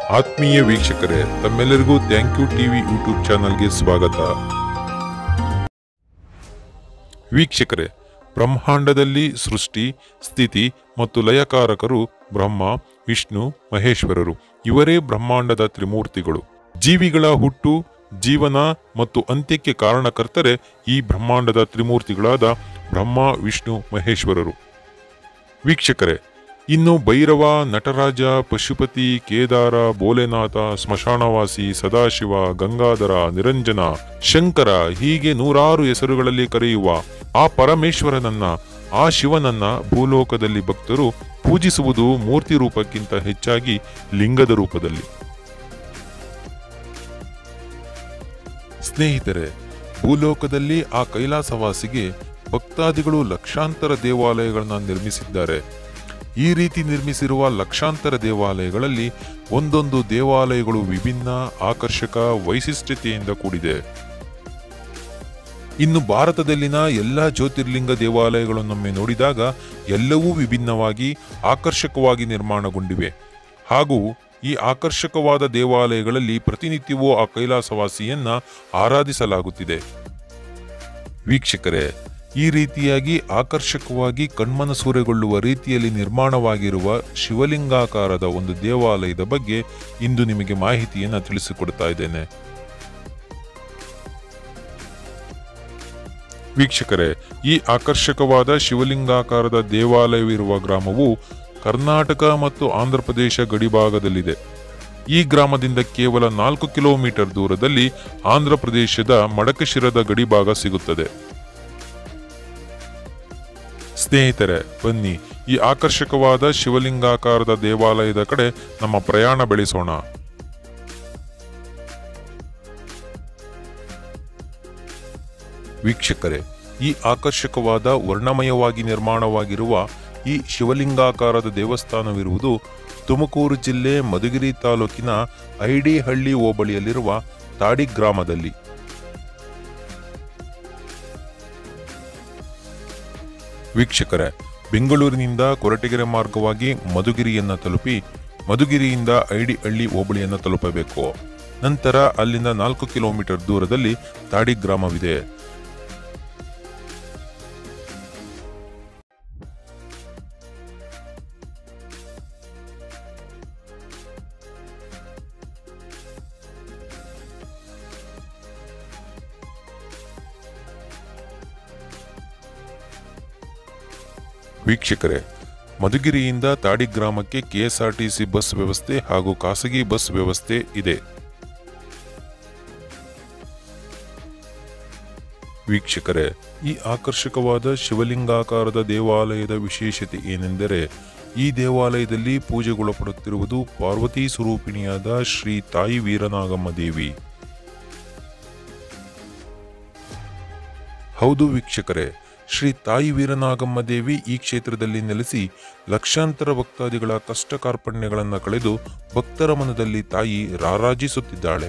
ಆತ್ಮೀಯ ವೀಕ್ಷಕರೇ ತಮ್ಮೆಲ್ಲರಿಗೂ ಥ್ಯಾಂಕ್ ಯು ಟಿವಿ ಯೂಟ್ಯೂಬ್ ಚಾನಲ್ಗೆ ಸ್ವಾಗತ ವೀಕ್ಷಕರೇ ಬ್ರಹ್ಮಾಂಡದಲ್ಲಿ ಸೃಷ್ಟಿ ಸ್ಥಿತಿ ಮತ್ತು ಲಯಕಾರಕರು ಬ್ರಹ್ಮ ವಿಷ್ಣು ಮಹೇಶ್ವರರು ಇವರೇ ಬ್ರಹ್ಮಾಂಡದ ತ್ರಿಮೂರ್ತಿಗಳು ಜೀವಿಗಳ ಹುಟ್ಟು ಜೀವನ ಮತ್ತು ಅಂತ್ಯಕ್ಕೆ ಕಾರಣಕರ್ತರೆ ಈ ಬ್ರಹ್ಮಾಂಡದ ತ್ರಿಮೂರ್ತಿಗಳಾದ ಬ್ರಹ್ಮ ವಿಷ್ಣು ಮಹೇಶ್ವರರು ವೀಕ್ಷಕರೇ ಇನ್ನು ಭೈರವ ನಟರಾಜ ಪಶುಪತಿ ಕೇದಾರ ಭೋಲೆನಾಥ ಸ್ಮಶಾನವಾಸಿ ಸದಾಶಿವ ಗಂಗಾಧರ ನಿರಂಜನ ಶಂಕರ ಹೀಗೆ ನೂರಾರು ಹೆಸರುಗಳಲ್ಲಿ ಕರೆಯುವ ಆ ಪರಮೇಶ್ವರನನ್ನ ಆ ಶಿವನನ್ನ ಭೂಲೋಕದಲ್ಲಿ ಭಕ್ತರು ಪೂಜಿಸುವುದು ಮೂರ್ತಿ ರೂಪಕ್ಕಿಂತ ಹೆಚ್ಚಾಗಿ ಲಿಂಗದ ರೂಪದಲ್ಲಿ ಸ್ನೇಹಿತರೆ ಭೂಲೋಕದಲ್ಲಿ ಆ ಕೈಲಾಸವಾಸಿಗೆ ಭಕ್ತಾದಿಗಳು ಲಕ್ಷಾಂತರ ದೇವಾಲಯಗಳನ್ನ ನಿರ್ಮಿಸಿದ್ದಾರೆ ಈ ರೀತಿ ನಿರ್ಮಿಸಿರುವ ಲಕ್ಷಾಂತರ ದೇವಾಲಯಗಳಲ್ಲಿ ಒಂದೊಂದು ದೇವಾಲಯಗಳು ವಿಭಿನ್ನ ಆಕರ್ಷಕ ವೈಶಿಷ್ಟ್ಯತೆಯಿಂದ ಕೂಡಿದೆ ಇನ್ನು ಭಾರತದಲ್ಲಿನ ಎಲ್ಲ ಜ್ಯೋತಿರ್ಲಿಂಗ ದೇವಾಲಯಗಳನ್ನೊಮ್ಮೆ ನೋಡಿದಾಗ ಎಲ್ಲವೂ ವಿಭಿನ್ನವಾಗಿ ಆಕರ್ಷಕವಾಗಿ ನಿರ್ಮಾಣಗೊಂಡಿವೆ ಹಾಗೂ ಈ ಆಕರ್ಷಕವಾದ ದೇವಾಲಯಗಳಲ್ಲಿ ಪ್ರತಿನಿತ್ಯವೂ ಆ ಕೈಲಾಸವಾಸಿಯನ್ನ ಆರಾಧಿಸಲಾಗುತ್ತಿದೆ ವೀಕ್ಷಕರೇ ಈ ರೀತಿಯಾಗಿ ಆಕರ್ಷಕವಾಗಿ ಕಣ್ಮನಸೂರೆಗೊಳ್ಳುವ ರೀತಿಯಲ್ಲಿ ನಿರ್ಮಾಣವಾಗಿರುವ ಶಿವಲಿಂಗಾಕಾರದ ಒಂದು ದೇವಾಲಯದ ಬಗ್ಗೆ ಇಂದು ನಿಮಗೆ ಮಾಹಿತಿಯನ್ನು ತಿಳಿಸಿಕೊಡ್ತಾ ಇದ್ದೇನೆ ವೀಕ್ಷಕರೇ ಈ ಆಕರ್ಷಕವಾದ ಶಿವಲಿಂಗಾಕಾರದ ದೇವಾಲಯವಿರುವ ಗ್ರಾಮವು ಕರ್ನಾಟಕ ಮತ್ತು ಆಂಧ್ರಪ್ರದೇಶ ಗಡಿಭಾಗದಲ್ಲಿದೆ ಈ ಗ್ರಾಮದಿಂದ ಕೇವಲ ನಾಲ್ಕು ಕಿಲೋಮೀಟರ್ ದೂರದಲ್ಲಿ ಆಂಧ್ರಪ್ರದೇಶದ ಮಡಕಶಿರದ ಗಡಿಭಾಗ ಸಿಗುತ್ತದೆ ಸ್ನೇಹಿತರೆ ಬನ್ನಿ ಈ ಆಕರ್ಷಕವಾದ ಶಿವಲಿಂಗಾಕಾರದ ದೇವಾಲಯದ ಕಡೆ ನಮ್ಮ ಪ್ರಯಾಣ ಬೆಳೆಸೋಣ ವೀಕ್ಷಕರೇ ಈ ಆಕರ್ಷಕವಾದ ವರ್ಣಮಯವಾಗಿ ನಿರ್ಮಾಣವಾಗಿರುವ ಈ ಶಿವಲಿಂಗಾಕಾರದ ದೇವಸ್ಥಾನವಿರುವುದು ತುಮಕೂರು ಜಿಲ್ಲೆ ಮಧುಗಿರಿ ತಾಲೂಕಿನ ಐಡಿಹಳ್ಳಿ ಹೋಬಳಿಯಲ್ಲಿರುವ ತಾಡಿ ಗ್ರಾಮದಲ್ಲಿ ವೀಕ್ಷಕರೇ ಬೆಂಗಳೂರಿನಿಂದ ಕೊರಟಗೆರೆ ಮಾರ್ಗವಾಗಿ ಮಧುಗಿರಿಯನ್ನ ತಲುಪಿ ಮಧುಗಿರಿಯಿಂದ ಐಡಿಹಳ್ಳಿ ಹೋಬಳಿಯನ್ನ ತಲುಪಬೇಕು ನಂತರ ಅಲ್ಲಿಂದ ನಾಲ್ಕು ಕಿಲೋಮೀಟರ್ ದೂರದಲ್ಲಿ ತಾಡಿ ಗ್ರಾಮವಿದೆ ವೀಕ್ಷಕರೇ ಮಧುಗಿರಿಯಿಂದ ತಾಡಿ ಗ್ರಾಮಕ್ಕೆ ಕೆಎಸ್ಆರ್ಟಿಸಿ ಬಸ್ ವ್ಯವಸ್ಥೆ ಹಾಗೂ ಖಾಸಗಿ ಬಸ್ ವ್ಯವಸ್ಥೆ ಇದೆ ವೀಕ್ಷಕರೇ ಈ ಆಕರ್ಷಕವಾದ ಶಿವಲಿಂಗಾಕಾರದ ದೇವಾಲಯದ ವಿಶೇಷತೆ ಏನೆಂದರೆ ಈ ದೇವಾಲಯದಲ್ಲಿ ಪೂಜೆಗೊಳಪಡುತ್ತಿರುವುದು ಪಾರ್ವತಿ ಸ್ವರೂಪಿಣಿಯಾದ ಶ್ರೀ ತಾಯಿ ವೀರನಾಗಮ್ಮ ದೇವಿ ಹೌದು ವೀಕ್ಷಕರೇ ಶ್ರೀ ತಾಯಿ ವೀರನಾಗಮ್ಮ ದೇವಿ ಈ ಕ್ಷೇತ್ರದಲ್ಲಿ ನೆಲೆಸಿ ಲಕ್ಷಾಂತರ ಭಕ್ತಾದಿಗಳ ಕಷ್ಟ ಕಾರ್ಪಣ್ಯಗಳನ್ನು ಕಳೆದು ಭಕ್ತರ ಮನದಲ್ಲಿ ತಾಯಿ ರಾರಾಜಿಸುತ್ತಿದ್ದಾಳೆ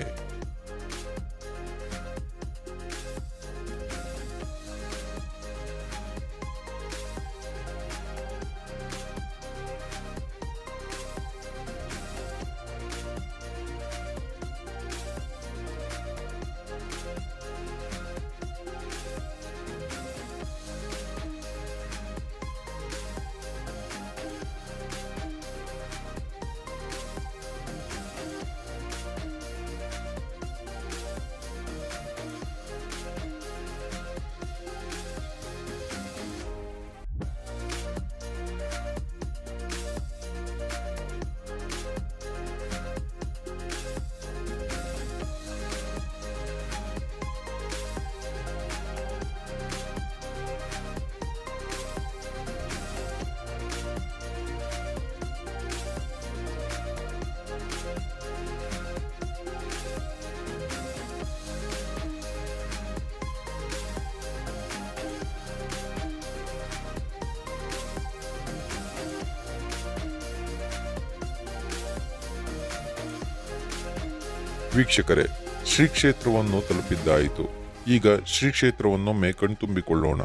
ವೀಕ್ಷಕರೇ ಶ್ರೀ ಕ್ಷೇತ್ರವನ್ನು ತಲುಪಿದ್ದಾಯಿತು ಈಗ ಶ್ರೀ ಕ್ಷೇತ್ರವನ್ನೊಮ್ಮೆ ಕಣ್ತುಂಬಿಕೊಳ್ಳೋಣ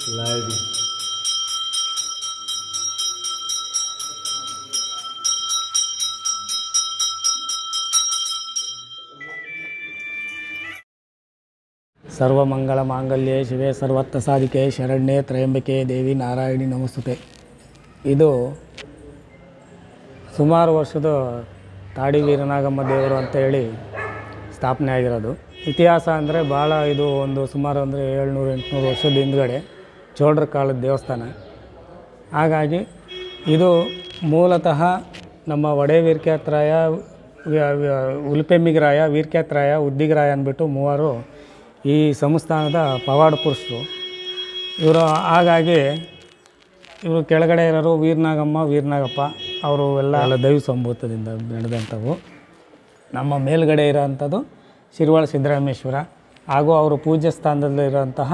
live. ಸರ್ವಮಂಗಳ ಮಾಂಗಲ್ಯೆ ಶಿವೆ ಸರ್ವತ್ರ ಸಾಧಿಕೆ ಶರಣ್ಯೆ ತ್ರಯಂಬಕೆ ದೇವಿ ನಾರಾಯಣಿ ನಮಸ್ತುತೆ ಇದು ಸುಮಾರು ವರ್ಷದ ತಾಡಿ ವೀರನಾಗಮ್ಮ ದೇವರು ಅಂತ ಹೇಳಿ ಸ್ಥಾಪನೆ ಆಗಿರೋದು ಇತಿಹಾಸ ಅಂದರೆ ಭಾಳ ಇದು ಒಂದು ಸುಮಾರು ಅಂದರೆ ಏಳ್ನೂರು ಎಂಟುನೂರು ವರ್ಷದ ಹಿಂದ್ಗಡೆ ಚೋಳರ ಕಾಲದ ದೇವಸ್ಥಾನ ಹಾಗಾಗಿ ಇದು ಮೂಲತಃ ನಮ್ಮ ಒಡೆ ವೀರ್ಕ್ಯಾತ್ರಾಯ ವ್ಯ- ವ್ಯ- ಉಲ್ಪೆಮ್ಮಿಗರಾಯ ವೀರ್ಕ್ಯಾತ್ರಾಯ ಉದ್ದಿಗರಾಯ ಅಂದ್ಬಿಟ್ಟು ಮೂವರು ಈ ಸಂಸ್ಥಾನದ ಪವಾಡ ಪುರುಷರು ಇವರು ಹಾಗಾಗಿ ಇವರು ಕೆಳಗಡೆ ಇರೋರು ವೀರನಾಗಮ್ಮ ವೀರನಾಗಪ್ಪ ಅವರು ಎಲ್ಲ ಎಲ್ಲ ದೈವ ಸಂಭೂತದಿಂದ ನಡೆದಂಥವು ನಮ್ಮ ಮೇಲ್ಗಡೆ ಇರೋವಂಥದ್ದು ಶಿರ್ವಾಳ ಸಿದ್ದರಾಮೇಶ್ವರ ಹಾಗೂ ಅವರು ಪೂಜ್ಯ ಸ್ಥಾನದಲ್ಲಿರುವಂತಹ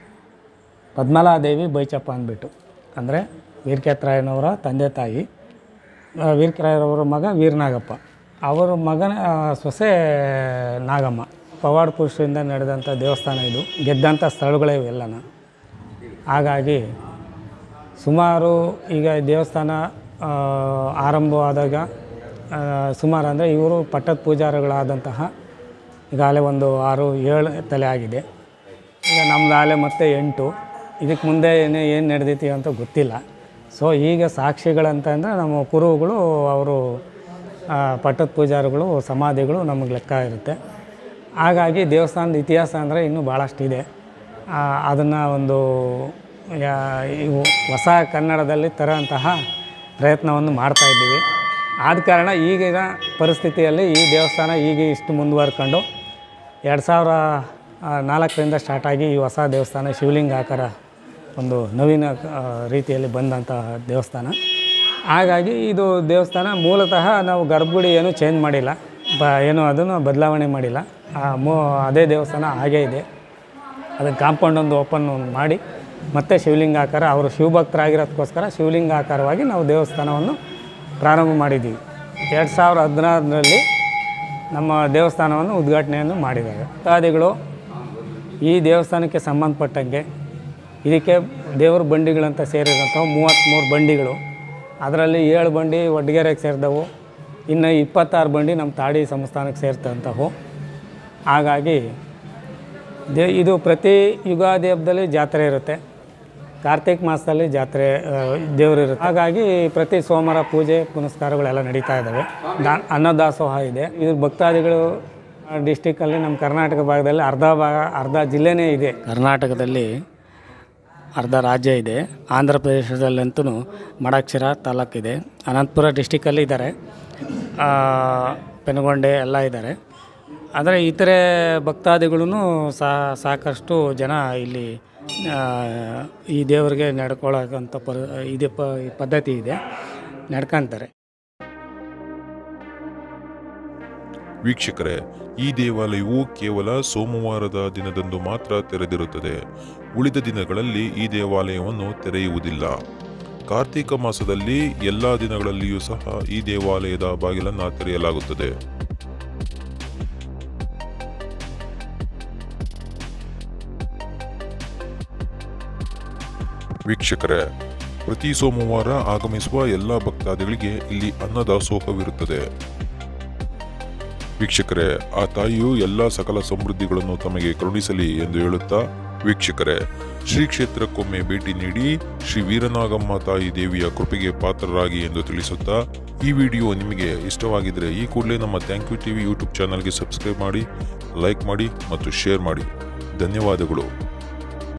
ಪದ್ಮಲಾದೇವಿ ಬೈಚಪ್ಪ ಅಂದ್ಬಿಟ್ಟು ಅಂದರೆ ವೀರಕ್ಯಾತ್ರಾಯನವರ ತಂದೆ ತಾಯಿ ಆ, ವೀರಕ್ರಾಯರವರ ಮಗ ವೀರನಾಗಪ್ಪ ಅವರ ಮಗನ ಆ, ಸೊಸೆ ನಾಗಮ್ಮ ಪವಾಡ ಪುರುಷರಿಂದ ನಡೆದಂಥ ದೇವಸ್ಥಾನ ಇದು ಗೆದ್ದಂಥ ಸ್ಥಳಗಳೇ ಇವೆಲ್ಲನ ಹಾಗಾಗಿ ಸುಮಾರು ಈಗ ದೇವಸ್ಥಾನ ಆ, ಆರಂಭವಾದಾಗ ಆ, ಸುಮಾರು ಅಂದರೆ ಇವರು ಪಟ್ಟದ ಪೂಜಾರಿಗಳಾದಂತಹ ಈಗಾಗಲೇ ಒಂದು ಆರು ಏಳು ತಲೆ ಆಗಿದೆ ಈಗ ನಮ್ದು ಆಲೆ ಮತ್ತೆ ಎಂಟು ಇದಕ್ಕೆ ಮುಂದೆ ಏನೇ ಏನು ನಡೆದೈತಿ ಅಂತ ಗೊತ್ತಿಲ್ಲ ಸೊ ಈಗ ಸಾಕ್ಷಿಗಳಂತಂದರೆ ನಮ್ಮ ಕುರುಹುಗಳು ಅವರು ಆ, ಪಟ್ಟದ ಪೂಜಾರಿಗಳು ಸಮಾಧಿಗಳು ನಮಗೆ ಲೆಕ್ಕ ಇರುತ್ತೆ ಹಾಗಾಗಿ ದೇವಸ್ಥಾನದ ಇತಿಹಾಸ ಅಂದರೆ ಇನ್ನೂ ಭಾಳಷ್ಟಿದೆ ಅದನ್ನು ಒಂದು ಯಾ- ಇವು ಹೊಸ ಕನ್ನಡದಲ್ಲಿ ತರೋಂತಹ ಪ್ರಯತ್ನವನ್ನು ಮಾಡ್ತಾ ಇದ್ದೀವಿ ಆದ ಕಾರಣ ಈಗಿನ ಪರಿಸ್ಥಿತಿಯಲ್ಲಿ ಈ ದೇವಸ್ಥಾನ ಈಗ ಇಷ್ಟು ಮುಂದುವರ್ಕೊಂಡು ಎರಡು ಸಾವಿರ ಆ, ನಾಲ್ಕರಿಂದ ಸ್ಟಾರ್ಟ್ ಆಗಿ ಈ ಹೊಸ ದೇವಸ್ಥಾನ ಶಿವಲಿಂಗ ಆಕಾರ ಒಂದು ನವೀನ ಆ, ರೀತಿಯಲ್ಲಿ ಬಂದಂತಹ ದೇವಸ್ಥಾನ ಹಾಗಾಗಿ ಇದು ದೇವಸ್ಥಾನ ಮೂಲತಃ ನಾವು ಗರ್ಭಗುಡಿ ಏನೂ ಚೇಂಜ್ ಮಾಡಿಲ್ಲ ಬ ಏನು ಅದನ್ನು ಬದಲಾವಣೆ ಮಾಡಿಲ್ಲ ಆ, ಮೂ ಅದೇ ದೇವಸ್ಥಾನ ಹಾಗೇ ಇದೆ ಅದಕ್ಕೆ ಕಾಂಪೌಂಡ್ ಒಂದು ಓಪನ್ ಮಾಡಿ ಮತ್ತೆ ಶಿವಲಿಂಗ ಆಕಾರ ಅವರು ಶಿವಭಕ್ತರಾಗಿರೋದಕ್ಕೋಸ್ಕರ ಶಿವಲಿಂಗ ಆಕಾರವಾಗಿ ನಾವು ದೇವಸ್ಥಾನವನ್ನು ಪ್ರಾರಂಭ ಮಾಡಿದ್ದೀವಿ ಎರಡು ಸಾವಿರದ ಹದಿನಾರರಲ್ಲಿ ನಮ್ಮ ದೇವಸ್ಥಾನವನ್ನು ಉದ್ಘಾಟನೆಯನ್ನು ಮಾಡಿದ್ದಾರೆ ಭಕ್ತಾದಿಗಳು ಈ ದೇವಸ್ಥಾನಕ್ಕೆ ಸಂಬಂಧಪಟ್ಟಂಗೆ ಇದಕ್ಕೆ ದೇವ್ರ ಬಂಡಿಗಳಂತ ಸೇರಿದಂಥವು ಮೂವತ್ತ್ಮೂರು ಬಂಡಿಗಳು ಅದರಲ್ಲಿ ಏಳು ಬಂಡಿ ಒಡ್ಗೆರೆಗೆ ಸೇರಿದವು ಇನ್ನು ಇಪ್ಪತ್ತಾರು ಬಂಡಿ ನಮ್ಮ ತಾಡಿ ಸಂಸ್ಥಾನಕ್ಕೆ ಸೇರ್ತಂಥವು ಹಾಗಾಗಿ ದೇ ಇದು ಪ್ರತಿ ಯುಗಾದಿ ಹಬ್ಬದಲ್ಲಿ ಜಾತ್ರೆ ಇರುತ್ತೆ ಕಾರ್ತಿಕ್ ಮಾಸದಲ್ಲಿ ಜಾತ್ರೆ ಆ, ದೇವರು ಇರುತ್ತೆ ಹಾಗಾಗಿ ಪ್ರತಿ ಸೋಮವಾರ ಪೂಜೆ ಪುನಸ್ಕಾರಗಳೆಲ್ಲ ನಡೀತಾ ಇದ್ದಾವೆ ದಾ ಅನ್ನದಾಸೋಹ ಇದೆ ಇದು ಭಕ್ತಾದಿಗಳು ಡಿಸ್ಟಿಕ್ಕಲ್ಲಿ ನಮ್ಮ ಕರ್ನಾಟಕ ಭಾಗದಲ್ಲಿ ಅರ್ಧ ಭಾಗ ಅರ್ಧ ಜಿಲ್ಲೆನೇ ಇದೆ ಕರ್ನಾಟಕದಲ್ಲಿ ಅರ್ಧ ರಾಜ್ಯ ಇದೆ ಆಂಧ್ರ ಪ್ರದೇಶದಲ್ಲಂತೂ ಮಡಾಕ್ಷರ ತಾಲೂಕಿದೆ ಅನಂತಪುರ ಡಿಸ್ಟಿಕ್ಕಲ್ಲಿ ಇದ್ದಾರೆ ಆ, ಪೆನುಗೊಂಡೆ ಎಲ್ಲ ಇದ್ದಾರೆ ಆದರೆ ಇತರೆ ಭಕ್ತಾದಿಗಳೂ ಸಾ ಸಾಕಷ್ಟು ಜನ ಇಲ್ಲಿ ಆ, ಈ ದೇವರಿಗೆ ನಡ್ಕೊಳ್ಳೋಕ್ಕಂಥ ಪರ ಇದೆ ಪ ಪದ್ಧತಿ ಇದೆ ನಡ್ಕೊಂತಾರೆ ವೀಕ್ಷಕರೇ ಈ ದೇವಾಲಯವು ಕೇವಲ ಸೋಮವಾರದ ದಿನದಂದು ಮಾತ್ರ ತೆರೆದಿರುತ್ತದೆ ಉಳಿದ ದಿನಗಳಲ್ಲಿ ಈ ದೇವಾಲಯವನ್ನು ತೆರೆಯುವುದಿಲ್ಲ ಕಾರ್ತೀಕ ಮಾಸದಲ್ಲಿ ಎಲ್ಲಾ ದಿನಗಳಲ್ಲಿಯೂ ಸಹ ಈ ದೇವಾಲಯದ ಬಾಗಿಲನ್ನು ತೆರೆಯಲಾಗುತ್ತದೆ ವೀಕ್ಷಕರೇ ಪ್ರತಿ ಸೋಮವಾರ ಆಗಮಿಸುವ ಎಲ್ಲ ಭಕ್ತಾದಿಗಳಿಗೆ ಇಲ್ಲಿ ಅನ್ನದಾಸೋಹವಿರುತ್ತದೆ ವೀಕ್ಷಕರೇ ಆ ತಾಯಿಯು ಎಲ್ಲ ಸಕಲ ಸಮೃದ್ಧಿಗಳನ್ನು ತಮಗೆ ಕರುಣಿಸಲಿ ಎಂದು ಹೇಳುತ್ತಾ ವೀಕ್ಷಕರೇ ಶ್ರೀ ಕ್ಷೇತ್ರಕ್ಕೊಮ್ಮೆ ಭೇಟಿ ನೀಡಿ ಶ್ರೀ ವೀರನಾಗಮ್ಮ ತಾಯಿ ದೇವಿಯ ಕೃಪೆಗೆ ಪಾತ್ರರಾಗಿ ಎಂದು ತಿಳಿಸುತ್ತಾ ಈ ವಿಡಿಯೋ ನಿಮಗೆ ಇಷ್ಟವಾಗಿದ್ದರೆ ಈ ಕೂಡಲೇ ನಮ್ಮ ಥ್ಯಾಂಕ್ ಯು ಟಿವಿ ಯೂಟ್ಯೂಬ್ ಚಾನಲ್ಗೆ ಸಬ್ಸ್ಕ್ರೈಬ್ ಮಾಡಿ ಲೈಕ್ ಮಾಡಿ ಮತ್ತು ಶೇರ್ ಮಾಡಿ ಧನ್ಯವಾದಗಳು